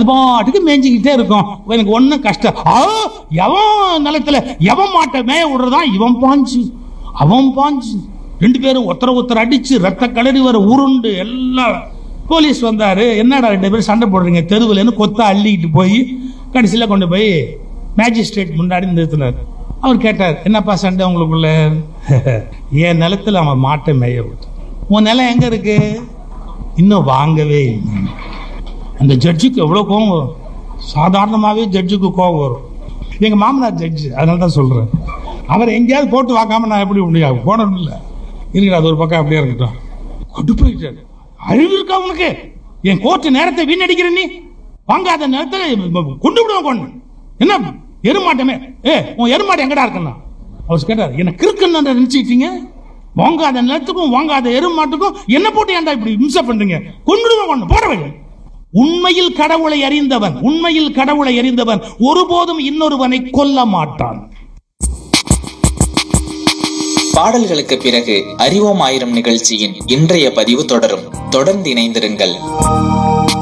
அது பாட்டுக்கு மேய்ஞ்சிக்கிட்டே இருக்கும் எனக்கு ஒன்றும் கஷ்டம் ஆ எவன் நிலத்துல எவன் மாட்டை மேய விடுறதான் இவன் பாஞ்சு அவன் பாஞ்சு ரெண்டு பேரும் ஒருத்தர ஒருத்தர் அடிச்சு ரத்த கலரி வர உருண்டு எல்லாம் போலீஸ் வந்தாரு என்னடா ரெண்டு பேரும் சண்டை போடுறீங்க தெருவுலன்னு கொத்தா அள்ளிக்கிட்டு போய் கடைசியில் கொண்டு போய் மேஜிஸ்ட்ரேட் முன்னாடி நிறுத்தினார் அவர் கேட்டார் என்னப்பா சண்டை உங்களுக்குள்ள என் நிலத்துல அவன் மாட்டை மேய விட்டு உன் நிலம் எங்க இருக்கு இன்னும் வாங்கவே இல்லை அந்த ஜட்ஜுக்கு எவ்வளோ கோவம் வரும் சாதாரணமாகவே ஜட்ஜுக்கு கோவம் வரும் எங்கள் மாமனார் ஜட்ஜு அதனால தான் சொல்கிறேன் அவர் எங்கேயாவது போட்டு வாங்காம நான் எப்படி முடியாது போனோம் இல்லை இருக்கிற அது ஒரு பக்கம் அப்படியே இருக்கட்டும் கொண்டு போயிட்டாரு அறிவு இருக்கா உனக்கு என் கோர்ட்டு நேரத்தை வீணடிக்கிற நீ வாங்காத நேரத்தில் கொண்டு விடுவோம் கொண்டு என்ன எருமாட்டமே ஏ உன் எருமாடு எங்கடா இருக்குன்னா அவர் கேட்டார் என்ன கிறுக்குன்னு நினைச்சிட்டீங்க வாங்காத நிலத்துக்கும் வாங்காத எருமாட்டுக்கும் என்ன போட்டு ஏன்டா இப்படி இம்சை பண்றீங்க கொண்டுடுவேன் கொண்டு போட வைங்க உண்மையில் கடவுளை அறிந்தவன் உண்மையில் கடவுளை அறிந்தவன் ஒருபோதும் இன்னொருவனை கொல்ல மாட்டான் பாடல்களுக்கு பிறகு அறிவோம் ஆயிரம் நிகழ்ச்சியின் இன்றைய பதிவு தொடரும் தொடர்ந்து இணைந்திருங்கள்